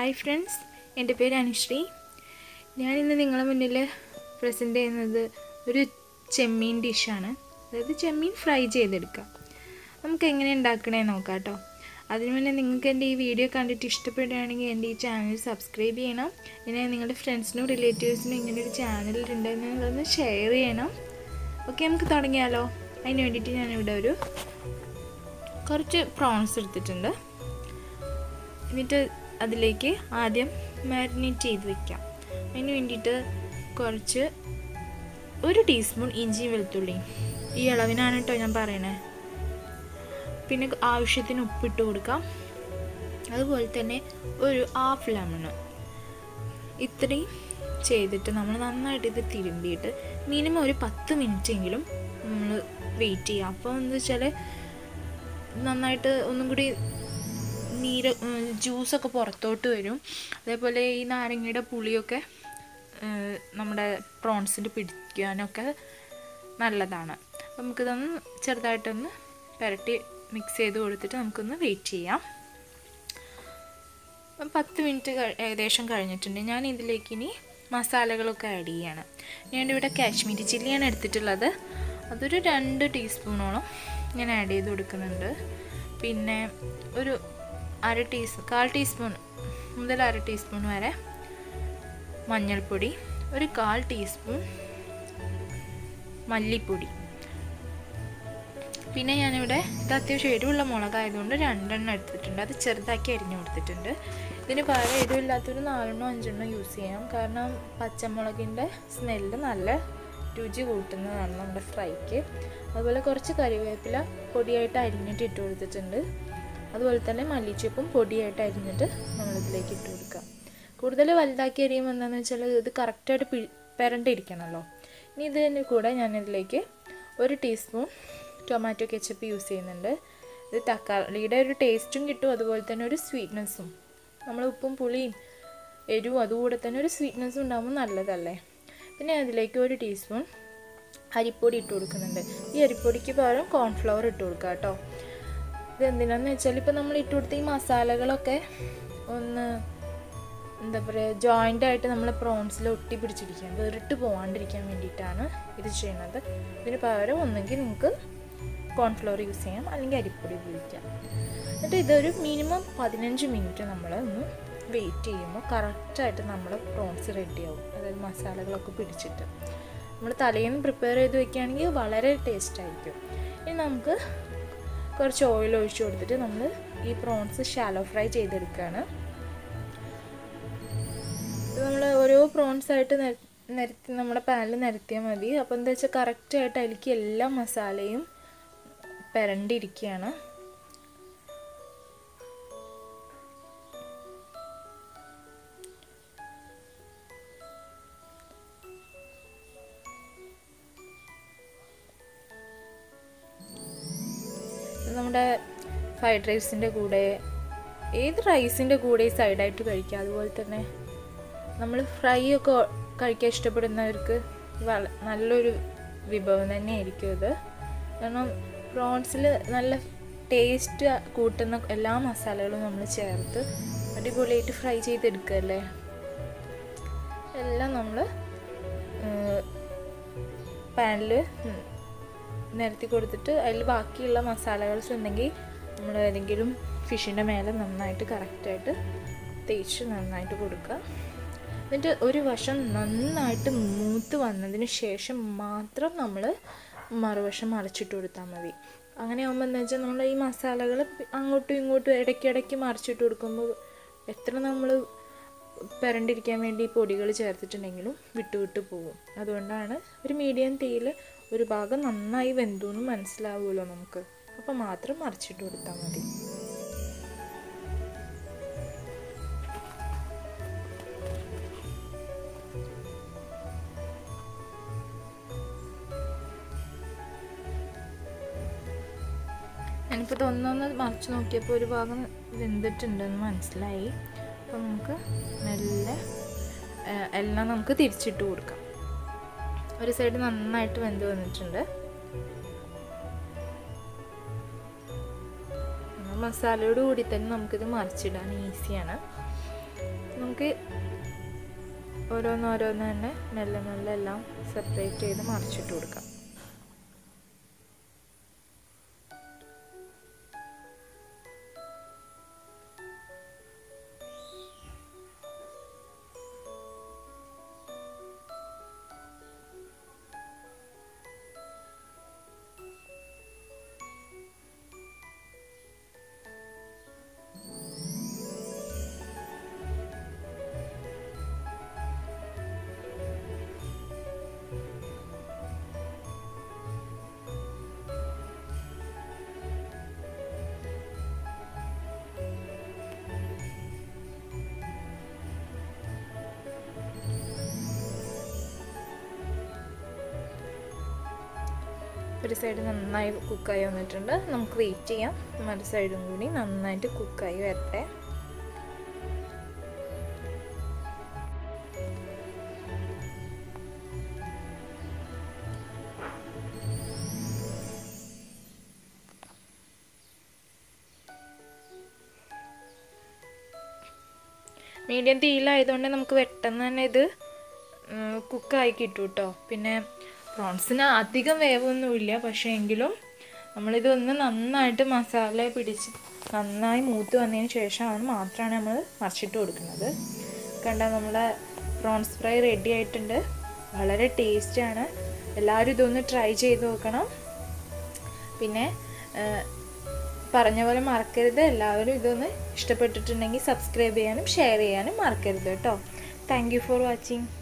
hi friends എൻ്റെ പേര് അനുശ്രീ ഞാനിന്ന് നിങ്ങളുടെ മുന്നിൽ പ്രസൻറ്റ് ചെയ്യുന്നത് ഒരു ചെമ്മീൻ ഡിഷാണ് അതായത് ചെമ്മീൻ ഫ്രൈ ചെയ്തെടുക്കാം നമുക്ക് എങ്ങനെ ഉണ്ടാക്കണേ നോക്കാം കേട്ടോ അതിനു മുന്നേ നിങ്ങൾക്ക് എൻ്റെ ഈ വീഡിയോ കണ്ടിട്ട് ഇഷ്ടപ്പെടുകയാണെങ്കിൽ എൻ്റെ ഈ ചാനൽ സബ്സ്ക്രൈബ് ചെയ്യണം പിന്നെ നിങ്ങളുടെ ഫ്രണ്ട്സിനും റിലേറ്റീവ്സിനും ഇങ്ങനെ ഒരു ചാനൽ ഉണ്ടെന്ന് നിങ്ങളൊന്ന് ഷെയർ ചെയ്യണം ഓക്കെ നമുക്ക് തുടങ്ങിയാലോ അതിന് വേണ്ടിയിട്ട് ഞാനിവിടെ ഒരു കുറച്ച് പ്രോൺസ് എടുത്തിട്ടുണ്ട് എന്നിട്ട് അതിലേക്ക് ആദ്യം മാരിനേറ്റ് ചെയ്ത് വെക്കാം അതിന് വേണ്ടിയിട്ട് കുറച്ച് ഒരു ടീസ്പൂൺ ഇഞ്ചി വെളുത്തുള്ളിയും ഈ അളവിനാണ് കേട്ടോ ഞാൻ പറയണേ പിന്നെ ആവശ്യത്തിന് ഉപ്പിട്ട് കൊടുക്കാം അതുപോലെ തന്നെ ഒരു ഹാഫ് ലെമണ് ഇത്രയും ചെയ്തിട്ട് നമ്മൾ നന്നായിട്ട് ഇത് തിരുമ്പിയിട്ട് മിനിമം ഒരു പത്ത് മിനിറ്റ് എങ്കിലും നമ്മൾ വെയിറ്റ് ചെയ്യാം അപ്പോൾ എന്താ വെച്ചാൽ നന്നായിട്ട് ഒന്നും കൂടി നീര് ജ്യൂസൊക്കെ പുറത്തോട്ട് വരും അതേപോലെ ഈ നാരങ്ങയുടെ പുളിയൊക്കെ നമ്മുടെ പ്രോൺസിൻ്റെ പിടിക്കാനൊക്കെ നല്ലതാണ് നമുക്കിതൊന്ന് ചെറുതായിട്ടൊന്ന് പുരട്ടി മിക്സ് ചെയ്ത് കൊടുത്തിട്ട് നമുക്കൊന്ന് വെയിറ്റ് ചെയ്യാം പത്ത് മിനിറ്റ് ഏകദേശം കഴിഞ്ഞിട്ടുണ്ട് ഞാൻ ഇതിലേക്ക് ഇനി മസാലകളൊക്കെ ആഡ് ചെയ്യാണ് ഞാനിവിടെ കാശ്മീരി ചില്ലിയാണ് എടുത്തിട്ടുള്ളത് അതൊരു രണ്ട് ടീസ്പൂണോളം ഞാൻ ആഡ് ചെയ്ത് കൊടുക്കുന്നുണ്ട് പിന്നെ ഒരു അര ടീസ്പൂൺ കാൽ ടീസ്പൂൺ മുതൽ അര ടീസ്പൂൺ വരെ മഞ്ഞൾപ്പൊടി ഒരു കാൽ ടീസ്പൂൺ മല്ലിപ്പൊടി പിന്നെ ഞാനിവിടെ ഇത് അത്യാവശ്യം എരിവുള്ള മുളകായതുകൊണ്ട് രണ്ടെണ്ണം എടുത്തിട്ടുണ്ട് അത് ചെറുതാക്കി അരിഞ്ഞു കൊടുത്തിട്ടുണ്ട് ഇതിന് പകരം എരിവില്ലാത്തൊരു നാലെണ്ണോ അഞ്ചെണ്ണോ യൂസ് ചെയ്യാം കാരണം പച്ചമുളകിൻ്റെ സ്മെല്ല് നല്ല രുചി കൂട്ടുന്നതാണ് നമ്മുടെ ഫ്രൈക്ക് അതുപോലെ കുറച്ച് കറിവേപ്പില പൊടിയായിട്ട് അരിഞ്ഞിട്ട് ഇട്ട് കൊടുത്തിട്ടുണ്ട് അതുപോലെ തന്നെ മല്ലിച്ചപ്പും പൊടിയായിട്ട് അരിഞ്ഞിട്ട് നമ്മളിതിലേക്ക് ഇട്ട് കൊടുക്കാം കൂടുതൽ വലുതാക്കി അരിയുമ്പോൾ എന്താണെന്ന് വെച്ചാൽ ഇത് കറക്റ്റായിട്ട് പി പെരണ്ടിരിക്കണമല്ലോ ഇനി ഇതിൻ്റെ കൂടെ ഞാനിതിലേക്ക് ഒരു ടീസ്പൂൺ ടൊമാറ്റോ കെച്ചപ്പ് യൂസ് ചെയ്യുന്നുണ്ട് ഇത് തക്കാളിയുടെ ഒരു ടേസ്റ്റും കിട്ടും അതുപോലെ തന്നെ ഒരു സ്വീറ്റ്നെസ്സും നമ്മൾ ഉപ്പും പുളിയും എരിവും അതുകൂടെ തന്നെ ഒരു സ്വീറ്റ്നെസ്സും ഉണ്ടാകുമ്പോൾ നല്ലതല്ലേ പിന്നെ അതിലേക്ക് ഒരു ടീസ്പൂൺ അരിപ്പൊടി ഇട്ട് കൊടുക്കുന്നുണ്ട് ഈ അരിപ്പൊടിക്ക് പകരം കോൺഫ്ലവർ ഇട്ട് കൊടുക്കുക കേട്ടോ ഇത് എന്തിനാന്ന് വെച്ചാൽ ഇപ്പോൾ നമ്മൾ ഇട്ട് കൊടുത്ത ഈ മസാലകളൊക്കെ ഒന്ന് എന്താ പറയുക ജോയിൻ്റ് ആയിട്ട് നമ്മൾ പ്രോൺസിൽ ഒട്ടി പിടിച്ചിരിക്കാൻ വേറിട്ട് പോകാണ്ടിരിക്കാൻ വേണ്ടിയിട്ടാണ് ഇത് ചെയ്യുന്നത് ഇതിന് പകരം ഒന്നെങ്കിൽ നിങ്ങൾക്ക് കോൺഫ്ലവർ യൂസ് ചെയ്യാം അല്ലെങ്കിൽ അരിപ്പൊടി ഉപയോഗിക്കാം എന്നിട്ട് ഇതൊരു മിനിമം പതിനഞ്ച് മിനിറ്റ് നമ്മൾ ഒന്ന് വെയിറ്റ് ചെയ്യുമ്പോൾ കറക്റ്റായിട്ട് നമ്മൾ പ്രോൺസ് റെഡിയാവും അതായത് മസാലകളൊക്കെ പിടിച്ചിട്ട് നമ്മൾ തലേന്ന് പ്രിപ്പയർ ചെയ്ത് വെക്കുകയാണെങ്കിൽ വളരെ ടേസ്റ്റ് ആയിരിക്കും ഇനി നമുക്ക് കുറച്ച് ഓയിൽ ഒഴിച്ച് കൊടുത്തിട്ട് നമ്മൾ ഈ പ്രോൺസ് ഷാലോ ഫ്രൈ ചെയ്തെടുക്കുകയാണ് നമ്മൾ ഓരോ പ്രോൺസ് ആയിട്ട് നിരത്തി നമ്മുടെ പാനിൽ നിരത്തിയാൽ മതി അപ്പോൾ എന്താ വെച്ചാൽ കറക്റ്റായിട്ട് അതിലേക്ക് എല്ലാ മസാലയും പെരണ്ടിരിക്കുകയാണ് നമ്മുടെ ഫ്രൈഡ് റൈസിൻ്റെ കൂടെ ഏത് റൈസിൻ്റെ കൂടെ സൈഡായിട്ട് കഴിക്കുക അതുപോലെ തന്നെ നമ്മൾ ഫ്രൈ ഒക്കെ കഴിക്കാൻ ഇഷ്ടപ്പെടുന്നവർക്ക് വള നല്ലൊരു വിഭവം തന്നെയായിരിക്കും ഇത് കാരണം പ്രോൺസിൽ നല്ല ടേസ്റ്റ് കൂട്ടുന്ന എല്ലാ മസാലകളും നമ്മൾ ചേർത്ത് അടിപൊളിയായിട്ട് ഫ്രൈ ചെയ്തെടുക്കുകയല്ലേ എല്ലാം നമ്മൾ പാനിൽ നിരത്തി കൊടുത്തിട്ട് അതിൽ ബാക്കിയുള്ള മസാലകൾസ് ഉണ്ടെങ്കിൽ നമ്മൾ ഏതെങ്കിലും ഫിഷിൻ്റെ മേലെ നന്നായിട്ട് കറക്റ്റായിട്ട് തേച്ച് നന്നായിട്ട് കൊടുക്കുക എന്നിട്ട് ഒരു വശം നന്നായിട്ട് മൂത്ത് വന്നതിന് ശേഷം മാത്രം നമ്മൾ മറുവശം മറിച്ചിട്ട് കൊടുത്താൽ മതി അങ്ങനെ ആകുമ്പോൾ എന്താ വെച്ചാൽ നമ്മൾ ഈ മസാലകൾ അങ്ങോട്ടും ഇങ്ങോട്ടും ഇടയ്ക്കിടയ്ക്ക് മറിച്ചിട്ട് കൊടുക്കുമ്പോൾ എത്ര നമ്മൾ പെരണ്ടിരിക്കാൻ വേണ്ടി പൊടികൾ ചേർത്തിട്ടുണ്ടെങ്കിലും വിട്ടു വിട്ട് പോകും അതുകൊണ്ടാണ് ഒരു മീഡിയം തീയിൽ ഒരു ഭാഗം നന്നായി വെന്തു എന്ന് മനസ്സിലാവുമല്ലോ നമുക്ക് അപ്പോൾ മാത്രം മറിച്ചിട്ട് കൊടുത്താൽ മതി ഞാനിപ്പോൾ ഇതൊന്നൊന്ന് മറിച്ച് നോക്കിയപ്പോൾ ഒരു ഭാഗം വെന്തിട്ടുണ്ടെന്ന് മനസ്സിലായി അപ്പോൾ നമുക്ക് മെല്ലെ എല്ലാം നമുക്ക് തിരിച്ചിട്ട് കൊടുക്കാം ഒരു സൈഡ് നന്നായിട്ട് വെന്ത് വന്നിട്ടുണ്ട് മസാലയോട് കൂടി തന്നെ നമുക്കിത് മറിച്ചിടാൻ ഈസിയാണ് നമുക്ക് ഓരോന്നോരോന്ന് തന്നെ മെല്ലെ മെല്ലെ എല്ലാം സെപ്പറേറ്റ് ചെയ്ത് മറിച്ചിട്ട് കൊടുക്കാം ഒരു സൈഡ് നന്നായി കുക്കായി വന്നിട്ടുണ്ട് നമുക്ക് വെയിറ്റ് ചെയ്യാം മറ്റു സൈഡും കൂടി നന്നായിട്ട് കുക്കായി വരട്ടെ മീഡിയം തീയിലായതുകൊണ്ട് നമുക്ക് പെട്ടെന്ന് തന്നെ ഇത് കുക്കായി കിട്ടും കേട്ടോ പിന്നെ പ്രോൺസിന് അധികം വേവൊന്നുമില്ല പക്ഷേ എങ്കിലും നമ്മളിതൊന്ന് നന്നായിട്ട് മസാല പിടിച്ച് നന്നായി മൂത്ത് വന്നതിന് ശേഷമാണ് മാത്രമാണ് നമ്മൾ മറിച്ചിട്ട് കൊടുക്കുന്നത് കണ്ട നമ്മളെ പ്രോൺസ് ഫ്രൈ റെഡി ആയിട്ടുണ്ട് വളരെ ടേസ്റ്റാണ് എല്ലാവരും ഇതൊന്ന് ട്രൈ ചെയ്ത് നോക്കണം പിന്നെ പറഞ്ഞ പോലെ മറക്കരുത് എല്ലാവരും ഇതൊന്ന് ഇഷ്ടപ്പെട്ടിട്ടുണ്ടെങ്കിൽ സബ്സ്ക്രൈബ് ചെയ്യാനും ഷെയർ ചെയ്യാനും മറക്കരുത് കേട്ടോ താങ്ക് യു ഫോർ വാച്ചിങ്